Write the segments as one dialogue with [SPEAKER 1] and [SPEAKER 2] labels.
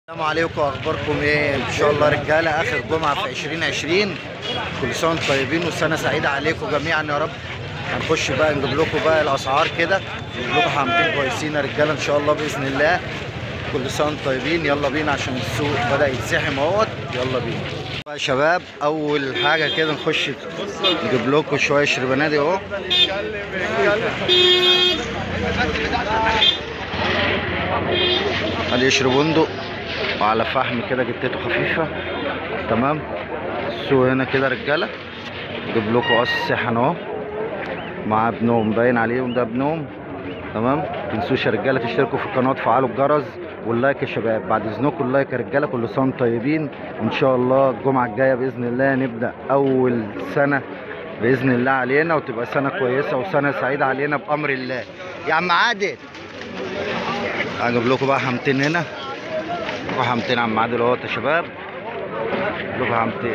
[SPEAKER 1] السلام عليكم اخباركم ايه ان شاء الله رجاله اخر جمعه في 2020 كل سنه وانتم طيبين وسنه سعيده عليكم جميعا يا رب هنخش بقى نجيب لكم بقى الاسعار كده نجيب لكم حمامتين كويسين يا رجاله ان شاء الله باذن الله كل سنه وانتم طيبين يلا بينا عشان السوق بدا يتزحم اهوت يلا بينا بقى يا شباب اول حاجه كده نخش نجيب لكم شويه شربانات اهو ادي يشرب بندق وعلى فحم كده جتته خفيفه تمام السوق هنا كده رجاله اجيب لكم قص سحن اهو مع ابنهم باين عليهم ده ابنهم تمام متنسوش يا رجاله تشتركوا في القناه وتفعلوا الجرس واللايك يا شباب بعد اذنكم اللايك يا رجاله كل سنه وانتم طيبين وان شاء الله الجمعه الجايه باذن الله نبدا اول سنه باذن الله علينا وتبقى سنه كويسه وسنه سعيده علينا بامر الله يا عم عادل هجيب لكم بقى حمتين هنا وحمتين عم عادل اهوت يا شباب لكم حمتين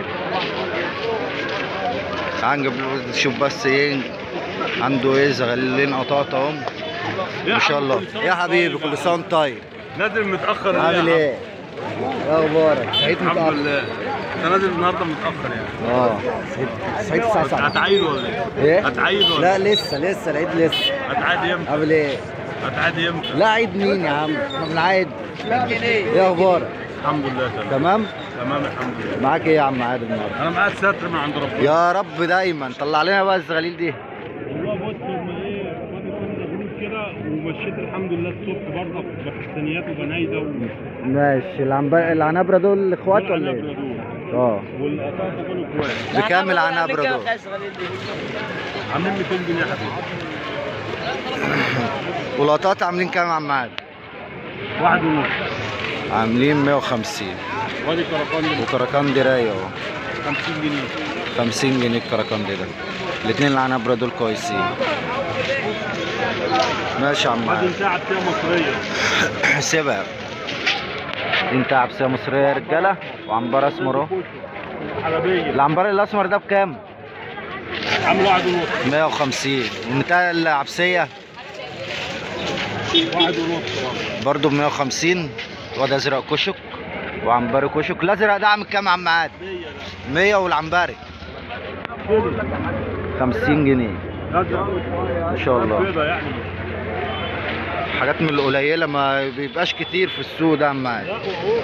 [SPEAKER 1] هنجيب له شوف بس ايه عنده ايه زغلين قطاطا اهم ما شاء الله يا حبيبي كل سنه وانت طيب
[SPEAKER 2] نازل متاخر
[SPEAKER 1] عامل
[SPEAKER 2] ليه؟
[SPEAKER 1] ايه؟ ايه اخبارك؟ سعيد
[SPEAKER 2] الحمد
[SPEAKER 1] متأخر
[SPEAKER 2] لله انت نازل النهارده متاخر يعني
[SPEAKER 1] اه سعيد سعيد الساعة 7
[SPEAKER 2] هتعيد ولا ايه؟
[SPEAKER 1] ايه؟
[SPEAKER 2] هتعيد ولا
[SPEAKER 1] لا
[SPEAKER 2] ايه؟
[SPEAKER 1] لسه لسه العيد لسه
[SPEAKER 2] هتعيد امتى؟
[SPEAKER 1] عامل ايه؟
[SPEAKER 2] هتعيد امتى؟
[SPEAKER 1] لا عيد مين يا عم؟ احنا بنعيد ايه اخبارك؟
[SPEAKER 2] الحمد لله تمام
[SPEAKER 1] تمام؟
[SPEAKER 2] تمام الحمد لله
[SPEAKER 1] معاك ايه يا عم عادل النهارده؟
[SPEAKER 2] انا معاك ستر من عند ربنا
[SPEAKER 1] يا رب دايما طلع لنا بقى الزغاليل دي
[SPEAKER 2] والله بص هم ايه فاضل كام جروب كده ومشيت الحمد لله الصبح برضه بحسانيات وبنايده و
[SPEAKER 1] ماشي العنب... العنابره دول اخوات ولا
[SPEAKER 2] والعنبرة
[SPEAKER 1] ايه؟
[SPEAKER 2] دول.
[SPEAKER 1] اه
[SPEAKER 2] والقطاطه دول كويس
[SPEAKER 1] بكام العنابره دول؟
[SPEAKER 2] عاملين 200 جنيه يا حبيبي
[SPEAKER 1] والقطاط عاملين كام يا عم عادل؟
[SPEAKER 2] واحد ونص
[SPEAKER 1] عاملين 150
[SPEAKER 2] وادي كركان
[SPEAKER 1] وكركندي رايق اهو
[SPEAKER 2] 50 جنيه
[SPEAKER 1] 50 جنيه الكركندي ده الاثنين العنابره دول كويسين ماشي يا عم
[SPEAKER 2] وادي
[SPEAKER 1] عادل
[SPEAKER 2] انت عبتيه مصريه
[SPEAKER 1] سيبها انت عبسيه مصريه يا رجاله وعنبر اسمر اهو
[SPEAKER 2] حلبيه
[SPEAKER 1] العنبر الاسمر ده بكام؟
[SPEAKER 2] عامل واحد ونص
[SPEAKER 1] 150 وانت العبسيه
[SPEAKER 2] واحد ونص
[SPEAKER 1] برضو ب 150 واد ازرق كشك وعنبري كشك الازرق ده عامل كام يا عم عادل؟ 100 والعنبري 50 جنيه
[SPEAKER 2] ما
[SPEAKER 1] شاء الله.
[SPEAKER 2] بيضة يعني
[SPEAKER 1] حاجات من القليله ما بيبقاش كتير في السوق ده يا عم عادل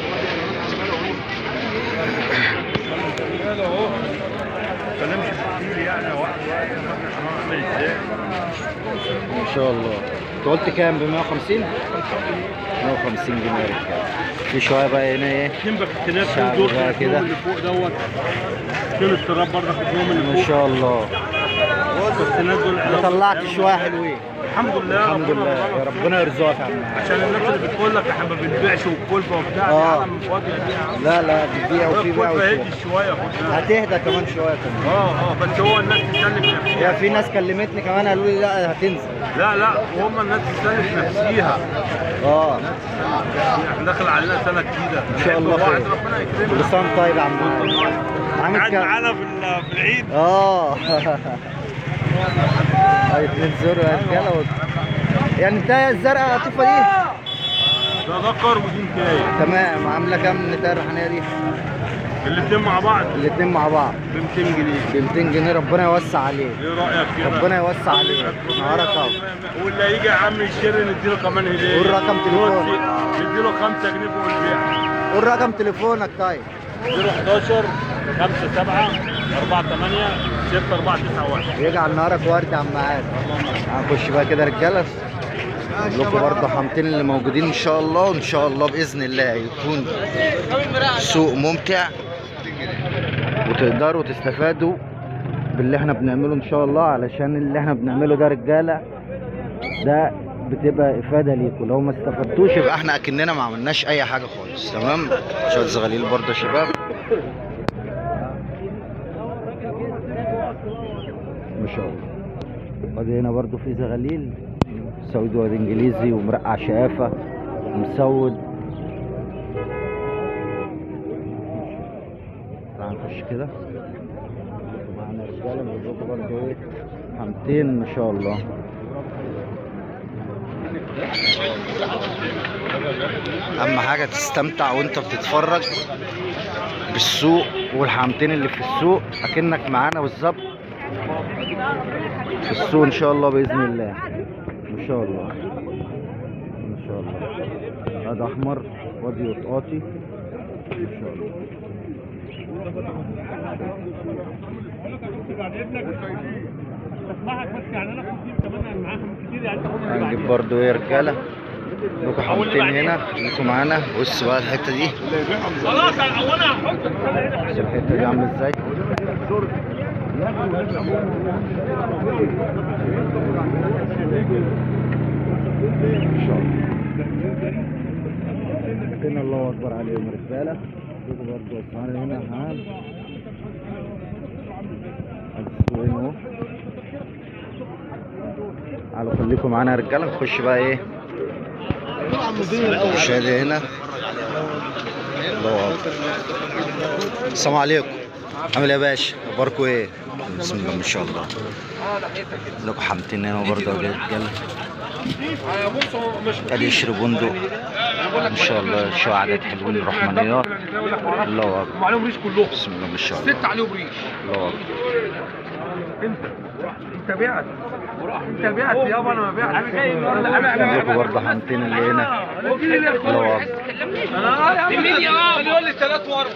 [SPEAKER 2] كلامش كتير يعني واحد واحد عامل ازاي
[SPEAKER 1] ما شاء الله انت قلت كام ب 150 150 جنيه يا رجاله في شويه بقى هنا ايه
[SPEAKER 2] اتنين باكيتات
[SPEAKER 1] شعبي
[SPEAKER 2] دول
[SPEAKER 1] بقى كده.
[SPEAKER 2] اللي فوق دوت اتنين التراب برضه خدناهم اللي
[SPEAKER 1] ما
[SPEAKER 2] فوق
[SPEAKER 1] شاء الله
[SPEAKER 2] الباكيتات دول
[SPEAKER 1] انا طلعت شويه حلوين
[SPEAKER 2] الحمد لله
[SPEAKER 1] الحمد
[SPEAKER 2] ربنا
[SPEAKER 1] لله
[SPEAKER 2] يرزقك.
[SPEAKER 1] يا ربنا يرزقك يا عم عادل.
[SPEAKER 2] عشان الناس اللي بتقول لك احنا ما بنبيعش والكلفه وبتاع دي
[SPEAKER 1] آه.
[SPEAKER 2] عالم فاضيه دي يا عم
[SPEAKER 1] لا لا بتبيع وفي بيع
[SPEAKER 2] الكلفه
[SPEAKER 1] وشراء
[SPEAKER 2] هدي شويه خد بالك.
[SPEAKER 1] هتهدى كمان شويه كمان
[SPEAKER 2] اه اه بس هو الناس تسلك نفسها
[SPEAKER 1] يا في ناس كلمتني كمان قالوا لي لا هتنزل
[SPEAKER 2] لا لا وهم الناس تسلك نفسيها
[SPEAKER 1] اه
[SPEAKER 2] احنا داخل علينا سنه جديده
[SPEAKER 1] ان شاء الله
[SPEAKER 2] واحد
[SPEAKER 1] خير
[SPEAKER 2] ربنا
[SPEAKER 1] كل
[SPEAKER 2] يكرمك
[SPEAKER 1] سنه وأنت طيب يا عم عادل. عامل
[SPEAKER 2] قاعد
[SPEAKER 1] كام
[SPEAKER 2] معانا في ال- في العيد
[SPEAKER 1] اه هاي اتنين زر يا رجاله و... يعني انت الزرقاء اللطيفه دي
[SPEAKER 2] ده ذكر ودي نتايه
[SPEAKER 1] تمام عامله كام النتايه الريحانيه دي
[SPEAKER 2] الاثنين مع بعض
[SPEAKER 1] الاتنين مع بعض
[SPEAKER 2] ب 200 جنيه
[SPEAKER 1] ب 200 جنيه ربنا يوسع عليه
[SPEAKER 2] ايه رايك كده؟
[SPEAKER 1] ربنا يوسع عليه نهارك اهو
[SPEAKER 2] واللي هيجي يا عم يشتري نديله كمان هديه
[SPEAKER 1] قول رقم تليفون.
[SPEAKER 2] نديله 5 جنيه فوق البيع
[SPEAKER 1] قول رقم تليفونك طيب
[SPEAKER 2] 011 5 7 4 8 6 4 9 1
[SPEAKER 1] يجعل نهارك ورد يا عم عادل هنخش بقى كده رجاله اجيب لكم برضه حمتين اللي موجودين ان شاء الله وان شاء الله باذن الله يكون سوق ممتع وتقدروا تستفادوا باللي احنا بنعمله ان شاء الله علشان اللي احنا بنعمله ده رجاله ده بتبقى افاده ليكم لو ما استفدتوش يبقى احنا اكننا ما عملناش اي حاجه خالص تمام شويه زغاليل برضه يا شباب ما شاء الله ادي هنا برضو في زغاليل سعودي واد انجليزي ومرقع شقافه ومسود تعال نخش كده معانا رجاله بنزقوا برضو ايه حمتين ما شاء الله اهم حاجه تستمتع وانت بتتفرج بالسوق والحامتين اللي في السوق اكنك معانا بالظبط في السوق ان شاء الله باذن الله ان شاء الله ان شاء الله هذا احمر وادي وطقاطي ان شاء الله
[SPEAKER 2] بعد اذنك تسمعك بس يعني انا كتير كمان معاهم كتير يعني تاخد اللي
[SPEAKER 1] هنجيب
[SPEAKER 2] بعدين.
[SPEAKER 1] برضو ايه يا رجاله لكم حامتين هنا خليكم معانا بص بقى الحته دي
[SPEAKER 2] خلاص انا اولا هحط
[SPEAKER 1] بص الحته دي عامله ازاي ان شاء الله هنا الله اكبر عليهم رجاله شوفوا برضه اسعار هنا هان السوق هنا اهو تعالوا خليكم معانا يا رجاله نخش بقى ايه شادي هنا الله اكبر السلام عليكم عامل ايه يا باشا اخباركم ايه بسم الله ما شاء الله لكم حامتين هنا برضه يا رجاله ادي يشرب بندق ان شاء الله شو عدد حلوين الرحمانيات الله اكبر
[SPEAKER 2] وعليهم ريش كلهم
[SPEAKER 1] بسم الله ما شاء الله
[SPEAKER 2] ست عليهم ريش
[SPEAKER 1] الله اكبر
[SPEAKER 2] انت انت بعت انت بعت يابا انا ما بعت انا جاي
[SPEAKER 1] لكم برضه حامتين اللي هنا الله اكبر
[SPEAKER 2] مين يا بابا يقول لي ثلاث ورق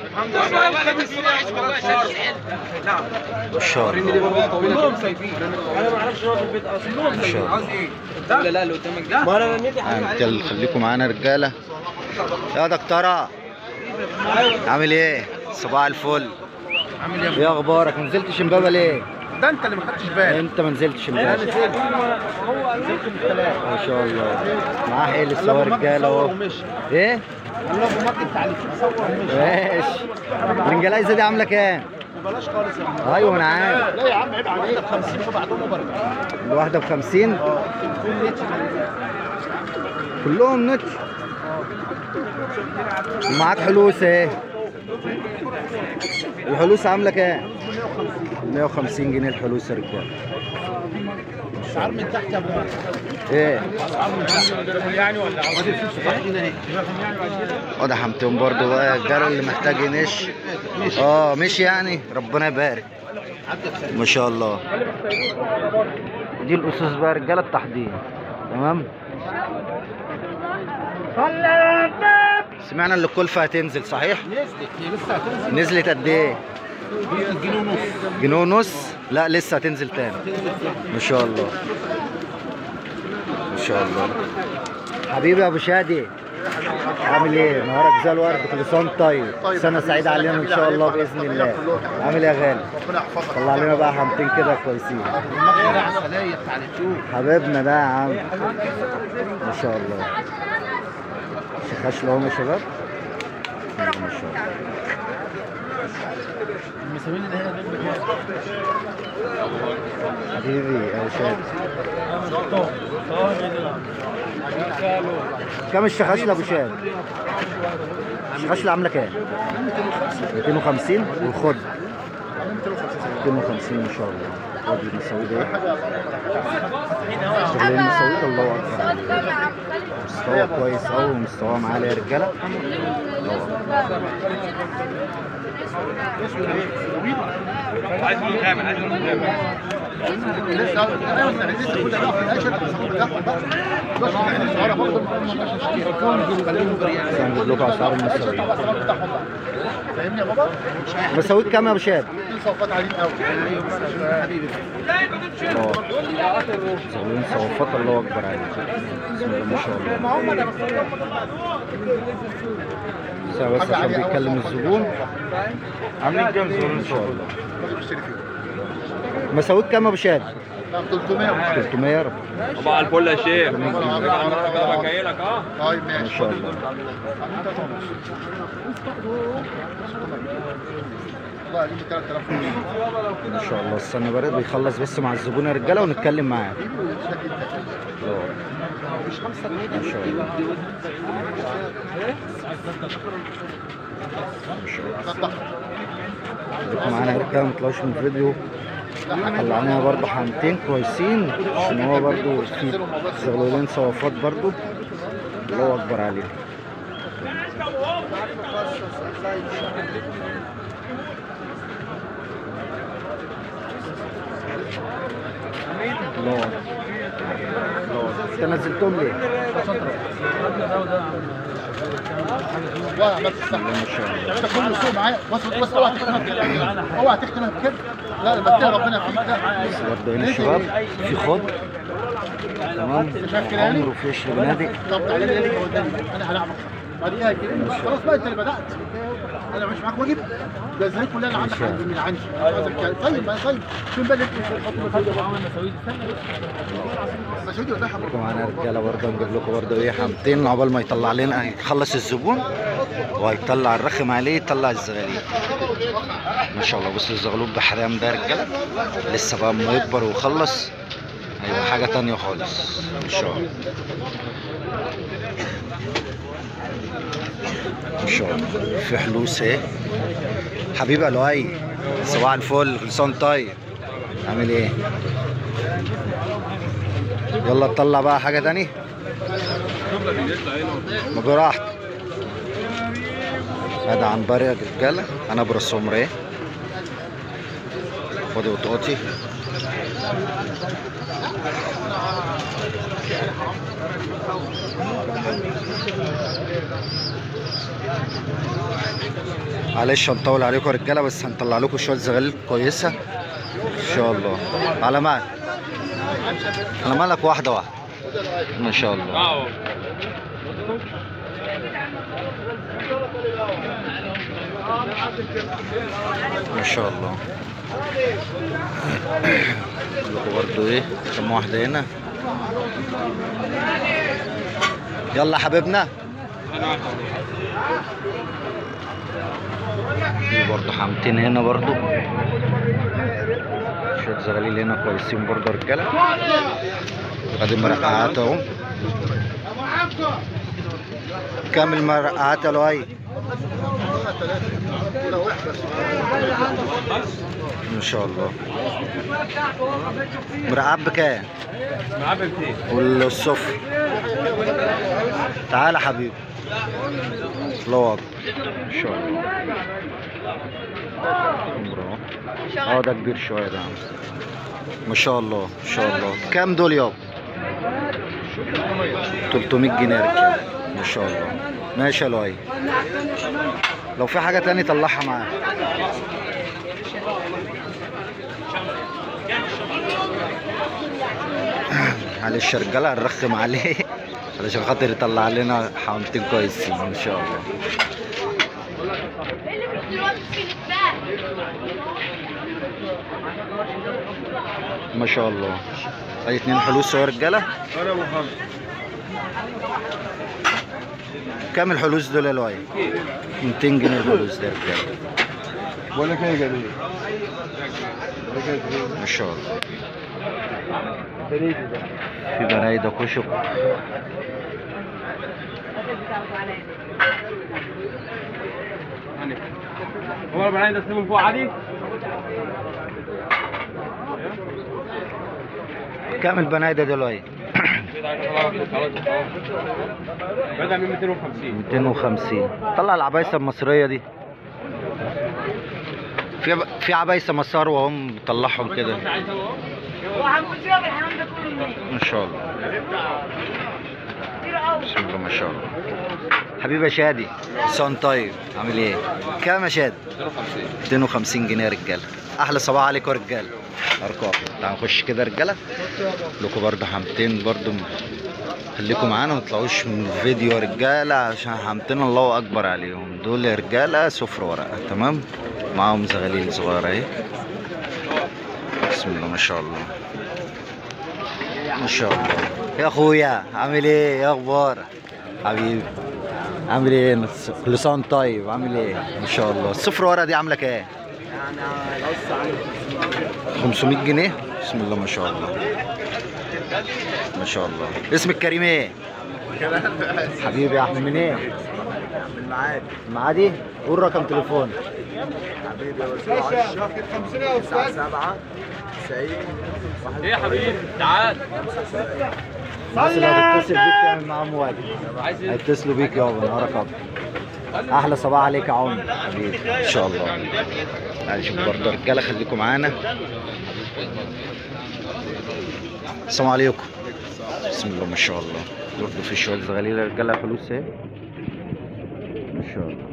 [SPEAKER 1] ان شاء الله
[SPEAKER 2] كلهم سايبين انا ما اعرفش هو في البيت اصلا كلهم
[SPEAKER 1] ان شاء الله
[SPEAKER 2] ايه لا لا اللي قدامك ده ما انا رنيت
[SPEAKER 1] آه، رجال خليكم معانا رجاله يا دكتوره عامل ايه صباح الفل
[SPEAKER 2] عامل ايه
[SPEAKER 1] ايه اخبارك ما نزلتش امبابه ليه
[SPEAKER 2] ده انت اللي ما خدتش بالك
[SPEAKER 1] انت ما نزلتش امبابه
[SPEAKER 2] هو نزلت من الثلاث
[SPEAKER 1] ما شاء الله معاه حيل سوا رجاله اهو ايه
[SPEAKER 2] الله ابو مارك انت عليك صور ومشي
[SPEAKER 1] ماشي الانجلايزه دي عامله كام
[SPEAKER 2] بلاش خالص يا عم
[SPEAKER 1] ايوه ما انا عارف
[SPEAKER 2] لا يا عم عيب عليك 50 وبعدهم وبرجع
[SPEAKER 1] الواحده ب 50 كلهم نوتش ومعاك حلوس اهي الحلوس عامله كام 150 جنيه الحلوس يا رجاله
[SPEAKER 2] اسعار من تحت يا ابو مارك
[SPEAKER 1] ايه
[SPEAKER 2] يعني ولا عاوز
[SPEAKER 1] واضح حمتهم برضو بقى يا رجاله اللي محتاج ينش اه مش يعني ربنا يبارك ما شاء الله دي الاسس بقى يا رجاله التحضير تمام سمعنا ان الكلفه هتنزل صحيح
[SPEAKER 2] نزلت هي لسه هتنزل
[SPEAKER 1] نزلت قد ايه
[SPEAKER 2] نزلت جنيه ونص
[SPEAKER 1] جنيه ونص لا لسه هتنزل تاني ما شاء الله ما شاء الله حبيبي يا ابو شادي عامل ايه نهارك زي الورد كل سنه وأنت طيب سنه سعيده علينا ان شاء الله باذن الله عامل ايه يا غالي
[SPEAKER 2] ربنا يحفظك
[SPEAKER 1] طلع لنا بقى حمتين كده كويسين
[SPEAKER 2] المغرب عسلية بتاع اليوتيوب
[SPEAKER 1] حبيبنا ده يا عم ما شاء الله شخاش لهم يا شباب ما شاء الله
[SPEAKER 2] المسامين اللي هنا دول بكام؟
[SPEAKER 1] حبيبي يا ابو شادي كم الشخاش لابو شاد؟ الشخاش اللي عامله كام؟ 250 والخد 250 ما شاء الله ادي المساوي ده شغلين المساوي ده الله اكبر مستوى كويس قوي ومستوى عالي يا رجاله الله اكبر
[SPEAKER 2] عايز لون كامل عايز لون كامل
[SPEAKER 1] بس هنجيب لكم اسعار المساوي
[SPEAKER 2] فاهمني يا بابا؟
[SPEAKER 1] مساويك كام يا ابو شاد؟
[SPEAKER 2] عاملين صفقات عليك قوي حبيبي
[SPEAKER 1] الله شغالين صوفات الله اكبر عليك بسم الله ما شاء الله
[SPEAKER 2] ما هم ده بس
[SPEAKER 1] ساعة بس عشان بيتكلم الزبون
[SPEAKER 2] عاملين كام
[SPEAKER 1] ان شاء الله مساويك كام يا ابو شاد؟
[SPEAKER 2] 300
[SPEAKER 1] 300 يا رب
[SPEAKER 3] صباح الفل يا شيخ
[SPEAKER 1] جميل جدا.
[SPEAKER 3] انا جاي لك اه
[SPEAKER 2] طيب
[SPEAKER 1] ما
[SPEAKER 2] ماشي
[SPEAKER 1] شاء الله
[SPEAKER 2] والله عليك 3000
[SPEAKER 1] ما شاء الله استنى برد بيخلص بس مع الزبون يا رجاله ونتكلم معاه الله. ما شاء الله ما شاء الله خليكم معانا يا رجاله ما تطلعوش من الفيديو طلعناها برضه حامتين كويسين عشان هو برضه في زغلولين صوافات برضه الله اكبر عليهم الله اكبر الله اكبر انت نزلتهم ليه؟
[SPEAKER 4] والله عملت الصح
[SPEAKER 1] الله ما شاء الله
[SPEAKER 4] انت كل سوق معايا بص بص اوعى تختمها بكده اوعى تختمها بكده لا لما تلاقي ربنا فيك ده
[SPEAKER 1] بس برضه هنا الشباب في خضر تمام عمر وفي قشر بنادق
[SPEAKER 4] طب تعالى لي اللي قدامي انا هلعبك بعديها كده خلاص بقى انت اللي بدات انا مش معاك واجب ده ازاي كلها اللي عندك عندي من عندي طيب بقى طيب فين بقى اللي مسعودي ولا حضرتك
[SPEAKER 1] معانا رجاله برضه نجيب لكم برضه ايه حامتين عقبال ما يطلع لنا يخلص الزبون وهيطلع الرخم عليه يطلع الزغاليل ما شاء الله بصوا الزغلول بحرام ده يا رجاله لسه بقى اما يكبر ويخلص هيبقى حاجه تانية خالص ان شاء الله ان شاء الله في حلوس اهي حبيب الوهي صباح الفل كل سنه وأنت طيب عامل ايه يلا نطلع بقى حاجه تاني ما براحتك هذا عنبر يا رجاله انا براس عمري خدي وطقطي معلش هنطول عليكم يا رجاله بس هنطلع لكم شويه زغاليل كويسه ان شاء الله على مال على مالك واحده واحده ما شاء الله
[SPEAKER 3] اه
[SPEAKER 1] ما شاء الله لكم برضو ايه كم واحده هنا يلا حبيبنا في برضه حامتين هنا برضه شوية زغاليل هنا كويسين برضه يا رجالة ادي مرقعات اهو كام المرقعات يا لؤي ما شاء الله مرقعات بكام
[SPEAKER 3] معاه ب 200
[SPEAKER 1] والصفر تعالى حبيبي الله اكبر ان شاء الله عمره. اه ده كبير شويه ده ما شاء الله ما شاء الله كام دول يابا 300 جنيه يا رجاله ما شاء الله ماشي يا لؤي لو في حاجه تاني طلعها معاك معلش يا رجاله هنرخم عليه علشان خاطر يطلع لنا حوامتين كويسين ان شاء الله
[SPEAKER 5] اللي مش دلوقتي في الباب
[SPEAKER 1] ما شاء الله اي اتنين حلوس يا رجاله
[SPEAKER 3] انا محمد
[SPEAKER 1] كام الحلوس دول يا لؤي 200 جنيه الحلوس ده يا رجاله
[SPEAKER 3] بقول لك ايه يا جميل
[SPEAKER 1] ما شاء الله في بنايدة كشك
[SPEAKER 3] هو البنات ده اسمه من فوق عادي
[SPEAKER 1] كام البنايدة دول لؤي
[SPEAKER 3] بدأ من 250
[SPEAKER 1] 250 طلع العبايسة المصرية دي في في عبايسة مسار وهم بيطلعهم كده ما شاء الله بسم الله ما شاء الله حبيبي يا شادي سون طيب عامل ايه كام يا شادي 250 جنيه يا رجاله احلى صباح عليكم يا رجاله ارقام تعالوا نخش كده يا رجاله لكم برضه حمتين برضه خليكم معانا ما تطلعوش من الفيديو يا رجاله عشان حمتين الله اكبر عليهم دول يا رجاله صفر ورقه تمام معاهم زغاليل صغيره اهي بسم الله ما شاء الله ما شاء الله يا اخويا عامل ايه يا اخبارك حبيبي عامل ايه كل سنه وأنت طيب عامل ايه ما شاء الله الصفر ورقه دي عامله كام 500 جنيه بسم الله ما شاء الله ما شاء الله اسمك كريم ايه حبيبي يا احمد من ايه من المعادي المعادي قول رقم تليفون
[SPEAKER 4] حبيبي يا وسيم 10 9 7
[SPEAKER 3] ايه يا حبيبي تعال
[SPEAKER 1] الناس اللي هتتصل بيك تعمل معاهم واجب
[SPEAKER 3] عايز ايه
[SPEAKER 1] هيتصلوا بيك يابا نهارك ابيض احلى صباح عليك يا عمر حبيبي ان شاء الله تعالى شوف برضه رجاله خليكم معانا السلام عليكم بسم الله ما شاء الله برضه في شويه زغاليل رجاله فلوس اهي ما شاء الله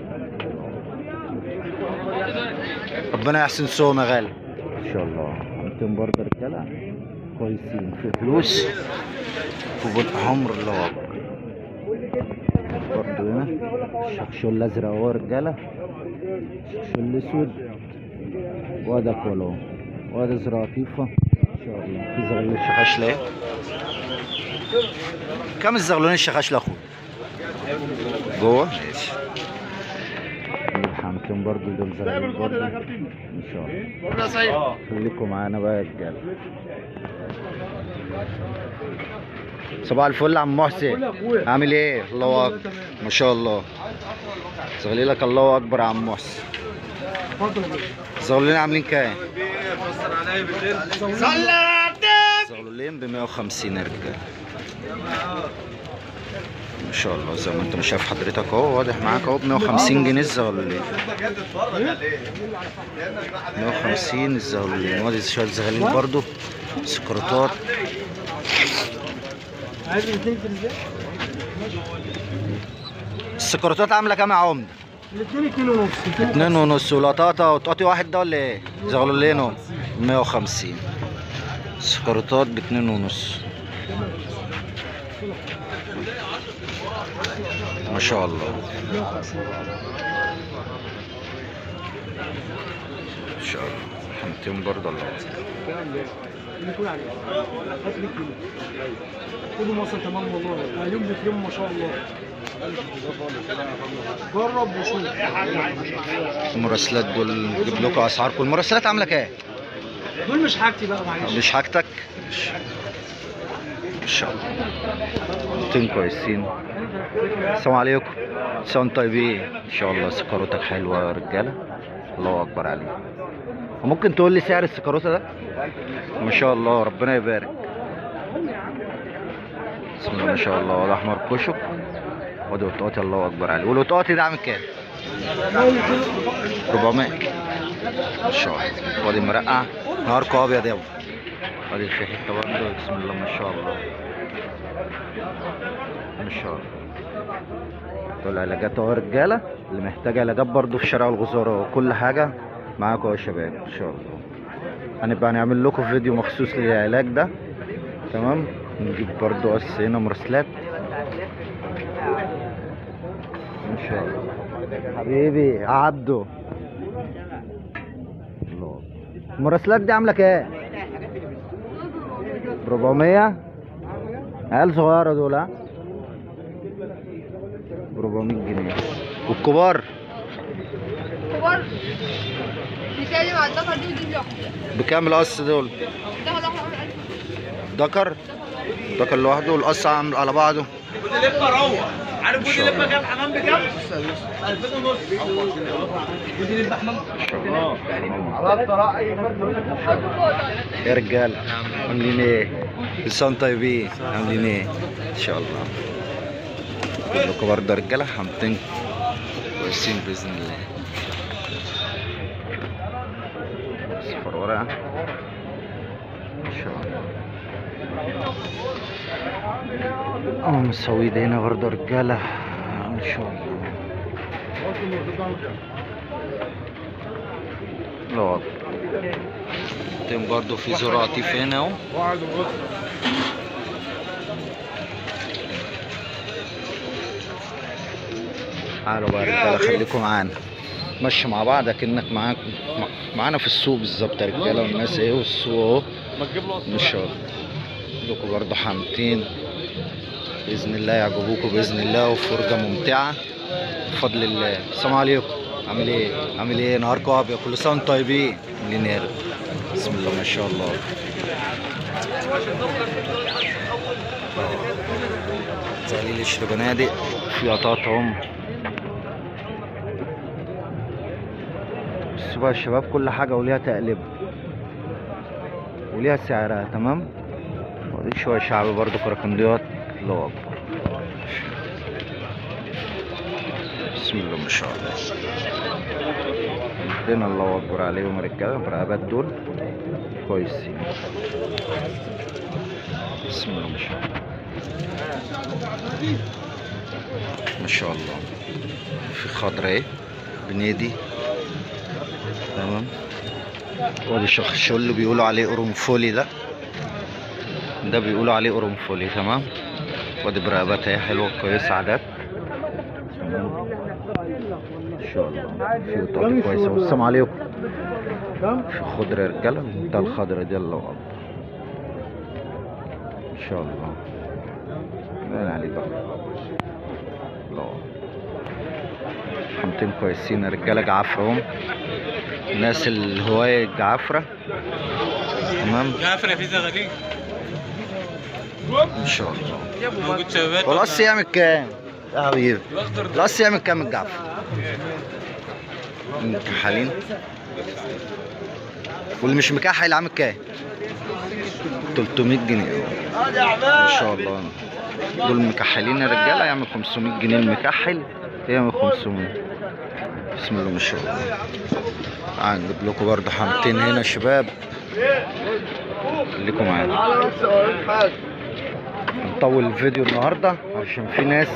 [SPEAKER 1] ربنا يحسن سوم يا غالي ان شاء الله عندكم برضه رجاله كويسين في فلوس وبن حمر الله اكبر برضه هنا الشخشول الازرق اهو يا رجاله الشخشول الاسود وده كله وده زرافيفه ان شاء الله في زغلول الشخاشله اهي كم الزغلولين الشخاشله اخويا جوه ماشي الحمتين برضه دول زغلول برضه ان شاء الله خليكم معانا بقى يا رجاله صباح الفل يا عم محسن عامل ايه الله اكبر ما شاء الله زغليلك الله اكبر يا عم محسن زغلولين عاملين كام زغلولين ب 150 يا رجاله ما شاء الله زي ما انت ما شايف حضرتك اهو واضح معاك اهو ب 150 جنيه الزغلولين 150 الزغلولين وادي شويه زغالين برضو سكرتات السكرتات عامله كام يا عمده؟
[SPEAKER 4] الاثنين اتنين ونص
[SPEAKER 1] اتنين ونص ولاطاطا وتقطي واحد ده ولا ايه؟ زغلولين اهو 150 سكرتات باتنين ونص ما شاء الله ان شاء الله حمتين برضه الله
[SPEAKER 4] اللي يكون عليه هات لي كيلو كله مصر تمام والله وعليهم بيفرموا ما شاء الله جرب وشوف
[SPEAKER 1] المراسلات دول نجيب لكم اسعاركم المراسلات عامله كام؟
[SPEAKER 4] دول مش حاجتي بقى معلش
[SPEAKER 1] مش حاجتك؟ مش ان شاء الله حمتين كويسين السلام عليكم سلام طيبين ان شاء الله سكروتك حلوه يا رجاله الله اكبر عليك وممكن تقول لي سعر السكروته ده ما شاء الله ربنا يبارك بسم الله ما شاء الله وده احمر كشك وده وطاطي الله اكبر عليه والوطاطي ده عامل كام 400 ما شاء الله وادي مرقع نهاركم ابيض يابا وادي في حته برضه بسم الله ما شاء الله ما شاء الله دول علاجات اهو يا رجاله اللي محتاج علاجات برضه في شارع الغزاره وكل حاجه معاكم يا شباب ان شاء الله هنبقى نعمل لكم فيديو مخصوص للعلاج ده تمام نجيب برضه قص هنا مرسلات ان شاء الله حبيبي يا عبده الله المراسلات دي عامله كام 400 عيال صغيره دول ها 400 جنيه والكبار
[SPEAKER 5] كبار مثالي مع الدفع دي ودي لوحدها
[SPEAKER 1] بكام القص دول
[SPEAKER 5] ده ولا واحد ألف
[SPEAKER 1] دكر دكر لوحده والقص عامل على بعضه
[SPEAKER 3] ودي لبه روح عارف
[SPEAKER 1] إن
[SPEAKER 3] ودي
[SPEAKER 1] شاء
[SPEAKER 3] لبه
[SPEAKER 1] الله.
[SPEAKER 3] كام حمام بكام؟ 2000 ونص ودي لبه حمام
[SPEAKER 1] يا رجاله عاملين ايه؟ لسان طيبين عاملين ايه؟ ان شاء الله كلكم برضه يا رجاله حامتين كويسين باذن الله صفر ورقه ان شاء الله اه مسويد هنا برضه يا رجاله ان شاء الله الله تم برضه في زراعتيف هنا اهو تعالوا بقى يا رجاله خليكم معانا مشي مع بعض اكنك معاك مع- معانا في السوق بالظبط يا رجاله والناس ايه والسوق اهو
[SPEAKER 3] ما تجيب له
[SPEAKER 1] ان شاء الله لكم برضه حامتين باذن الله يعجبوكم باذن الله وفرجه ممتعه بفضل الله السلام عليكم عامل ايه عامل ايه نهاركم ابيض كل سنه وانتم طيبين منين بسم الله ما شاء الله زغليل الشربنادق في قطاطهم بصوا بقى يا شباب كل حاجه وليها تقلبه وليها سعرها تمام ودي شوية شعبي برضو كراكنديات الله أكبر بسم الله ما شاء الله عندنا الله أكبر عليهم رجالة برقبات دول كويسين بسم الله ما شاء الله ما شاء الله في خضرة اهي بنادي تمام وادي شخشول اللي بيقولوا عليه قرنفلي ده ده بيقولوا عليه قرنفلي تمام وادي برقبات اهي حلوه كويسه عادات تمام ان شاء الله في بطاطا كويسه والسلام عليكم في خضره يا رجاله ده الخضره دي الله اكبر ان شاء الله باين عليه بقى الله حمتين كويسين يا رجاله جعفره هم الناس الهواية الجعفرة تمام
[SPEAKER 3] جعفر في زغاليل
[SPEAKER 1] ان شاء الله
[SPEAKER 3] موجود شباب
[SPEAKER 1] والقص يعمل كام يا حبيبي
[SPEAKER 3] الاخضر
[SPEAKER 1] القص يعمل كام الجعفر مكحلين واللي مش مكحل عامل كام 300 جنيه ما شاء الله دول مكحلين يا رجاله يعمل 500 جنيه المكحل يعمل 500 بسم الله ما شاء الله تعال نجيب لكم برضه حمتين هنا شباب خليكم معانا نطول الفيديو النهارده عشان في ناس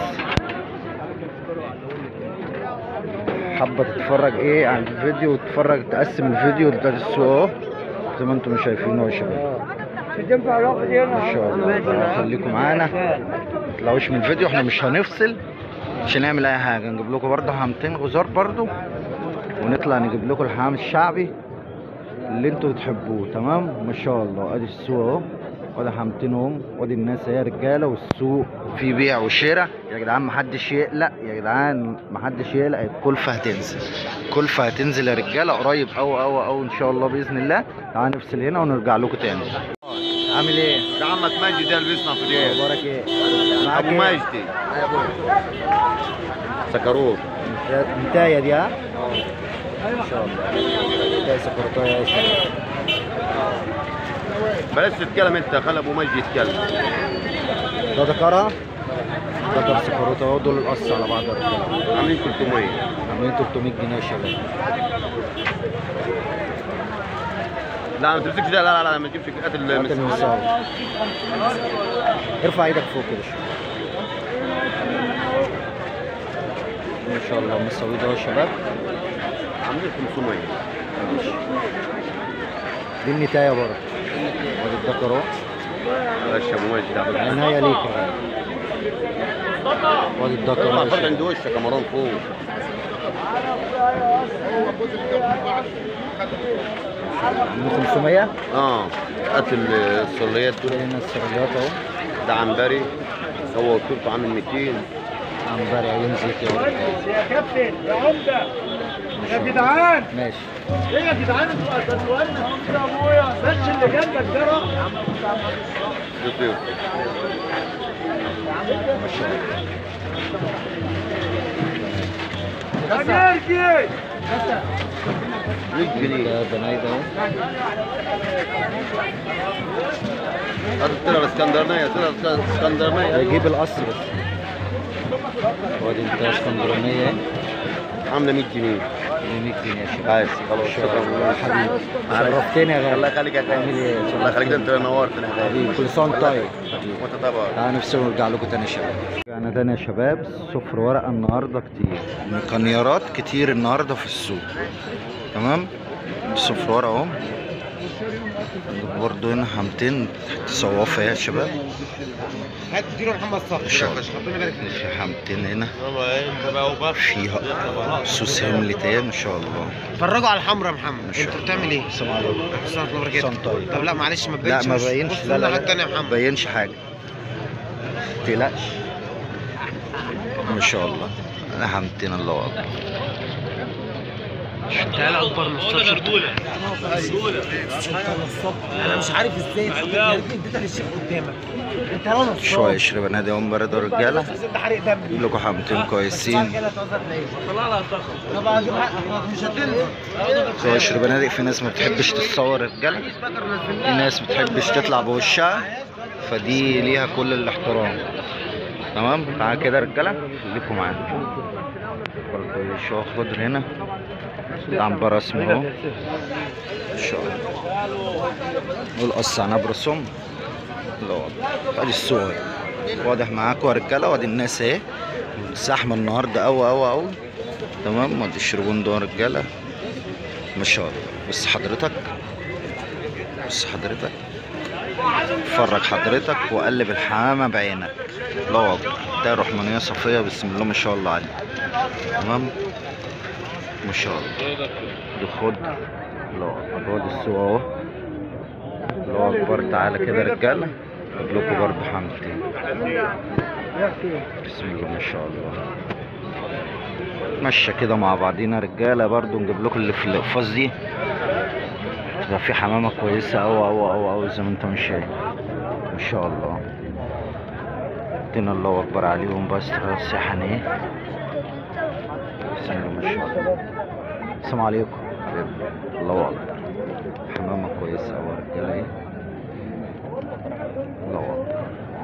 [SPEAKER 1] حابه تتفرج ايه على الفيديو وتتفرج تقسم الفيديو بتاع السوق اهو زي ما انتم شايفين اهو يا شباب ما شاء الله خليكم معانا ما تطلعوش من الفيديو احنا مش هنفصل مش هنعمل اي حاجه نجيب لكم برضه حمتين غزار برضه ونطلع نجيب لكم الحمام الشعبي اللي انتوا بتحبوه تمام ما شاء الله ادي السوق اهو وادي حمتين اهم وادي الناس اهي رجاله والسوق في بيع وشراء يا جدعان محدش يقلق يا جدعان محدش يقلق الكلفه هتنزل الكلفه هتنزل يا رجاله قريب قوي قوي قوي ان شاء الله باذن الله تعال نفصل هنا ونرجع لكم تاني عامل ايه؟
[SPEAKER 6] ده عمك مجدي ده اللي بيصنع فيديوهات
[SPEAKER 1] اخبارك ايه؟ معاك
[SPEAKER 6] ابو
[SPEAKER 1] ايه؟
[SPEAKER 6] مجدي سكروت
[SPEAKER 1] انتايه دي ها؟ ان شاء الله انتايه سكرتايه يا شباب
[SPEAKER 6] بلاش تتكلم انت خلي ابو مجدي يتكلم
[SPEAKER 1] ده ذكرها ذكر سكروتة اهو دول القص على بعض يا رجاله
[SPEAKER 6] عاملين 300
[SPEAKER 1] عاملين 300 جنيه يا شباب
[SPEAKER 6] لا ما تمسكش ده لا لا لا ما تجيبش قتل
[SPEAKER 1] هات المساوي ارفع ايدك فوق كده شوية ما شاء الله مساوي ده يا شباب
[SPEAKER 6] عاملين 500
[SPEAKER 1] ماشي دي النتايه برضه وادي الذكر اهو
[SPEAKER 6] بلاش يا ابو مجدي ده
[SPEAKER 1] عناية ليك يا غالي. وادي الذكر
[SPEAKER 6] اطلع
[SPEAKER 1] اهو يا
[SPEAKER 6] فرد
[SPEAKER 1] شباب.
[SPEAKER 6] عند وشك يا مروان فوق
[SPEAKER 1] من 500
[SPEAKER 6] اه قتل الصليات دول
[SPEAKER 1] هنا السريات اهو
[SPEAKER 6] ده عنبري هو وطولته عامل 200
[SPEAKER 1] عنبري عيون زيت يا ولد
[SPEAKER 4] يا كابتن يا عمده
[SPEAKER 1] يا
[SPEAKER 4] جدعان
[SPEAKER 1] ماشي
[SPEAKER 4] ايه يا جدعان انتوا قتلتونا يا ابويا بس اللي جنبك ده راح
[SPEAKER 6] ده طير
[SPEAKER 1] ما شاء الله
[SPEAKER 4] يا جرجي
[SPEAKER 6] 100 جنيه
[SPEAKER 1] ده بنايد اهو
[SPEAKER 6] هذا الطير الاسكندرانيه طير الاسكندرانيه
[SPEAKER 1] هيجيب القص بس وادي انت اسكندرانية اهي
[SPEAKER 6] عامله 100 جنيه
[SPEAKER 1] ب 100 جنيه يا شباب
[SPEAKER 6] بس خلاص
[SPEAKER 1] ان شاء الله
[SPEAKER 6] شكرا
[SPEAKER 1] حبيبي شرفتني يا غالي
[SPEAKER 6] الله يخليك يا
[SPEAKER 1] عامل ايه
[SPEAKER 6] غالي الله يخليك ده انت نورتنا يا غالي
[SPEAKER 1] حبيبي كل سنه وانت طيب حبيبي
[SPEAKER 6] وانت طبعا
[SPEAKER 1] تعالى نفسي ونرجع لكم تاني يا شباب رجعنا تاني يا شباب صفر ورقة النهاردة كتير مقنيارات كتير النهاردة في السوق تمام صفر ورقة اهو برضه هنا حمتين تحت صوافة يا شباب
[SPEAKER 3] هات اديله محمد صقر
[SPEAKER 1] ما شاء الله
[SPEAKER 3] ربنا يبارك فيك
[SPEAKER 1] في حمتين هنا
[SPEAKER 3] والله انت بقى وبخ
[SPEAKER 1] فيها سوس هملتين ما شاء الله
[SPEAKER 3] اتفرجوا على الحمرا يا محمد
[SPEAKER 1] ما شاء
[SPEAKER 3] انت
[SPEAKER 1] الله.
[SPEAKER 3] بتعمل ايه؟
[SPEAKER 1] السلام عليكم
[SPEAKER 3] احسن الله وبركاته
[SPEAKER 1] سلام طيب.
[SPEAKER 3] طب لا معلش ما
[SPEAKER 1] لا
[SPEAKER 3] تبينش
[SPEAKER 1] ما
[SPEAKER 3] وشك.
[SPEAKER 1] بينش
[SPEAKER 3] بص
[SPEAKER 1] لا لا
[SPEAKER 3] الناحية
[SPEAKER 1] لا
[SPEAKER 3] التانية يا
[SPEAKER 1] ما
[SPEAKER 3] محمد
[SPEAKER 1] بينش حاجة تقلقش ما شاء الله انا حمتين الله اكبر
[SPEAKER 3] تعالى اكبر نصاب انا مش عارف ازاي يا ريتني اديتها للشيخ قدامك انت لا نصاب
[SPEAKER 1] شوية شربانات اهم برضه رجالة
[SPEAKER 3] ده حرق دم
[SPEAKER 1] جيب لكم حمتين كويسين
[SPEAKER 3] طبعا اجيب حقك مش هتنفع
[SPEAKER 1] شوية شربانات في ناس ما بتحبش تتصور رجالة في ناس بتحبش تطلع بوشها فدي ليها كل الاحترام تمام تعال كده يا رجالة خليكم معانا برضه شوية خضر هنا ده عنبر اسمه اهو ان شاء الله والقص عنب رسوم لا والله ادي السوق اهي. واضح معاكم يا رجاله وادي الناس اهي زحمه النهارده قوي قوي قوي تمام وادي الشربون ده يا رجاله ما شاء الله بس حضرتك بس حضرتك فرج حضرتك وقلب الحمامه بعينك الله اكبر ده رحمانيه صفيه بسم الله ما شاء الله عليه تمام ما شاء الله دي خد الله اكبر وادي السوق اهو الله اكبر تعالى كده يا رجاله اجيب لكم برضه حمتين بسم الله ما شاء الله ماشيه كده مع بعضينا رجاله برضه نجيب لكم اللي في الاقفاص دي ده في حمامه كويسه قوي قوي قوي قوي زي ما انت مش شايف ما شاء الله ادينا الله اكبر عليهم بس سيحن ايه بسم الله ما شاء الله السلام عليكم الله اكبر حمامه كويسه قوي يا رجاله ايه الله اكبر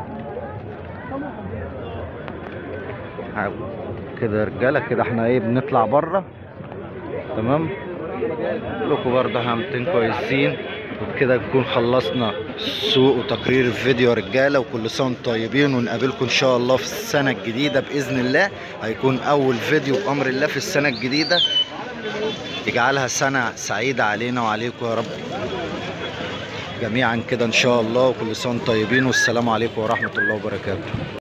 [SPEAKER 1] عاو. كده يا رجاله كده احنا ايه بنطلع بره تمام لكم برضه حمتين كويسين وبكده نكون خلصنا السوق وتقرير الفيديو يا رجاله وكل سنه وانتم طيبين ونقابلكم ان شاء الله في السنه الجديده باذن الله هيكون اول فيديو بامر الله في السنه الجديده يجعلها سنه سعيده علينا وعليكم يا رب جميعا كده ان شاء الله وكل سنه وانتم طيبين والسلام عليكم ورحمه الله وبركاته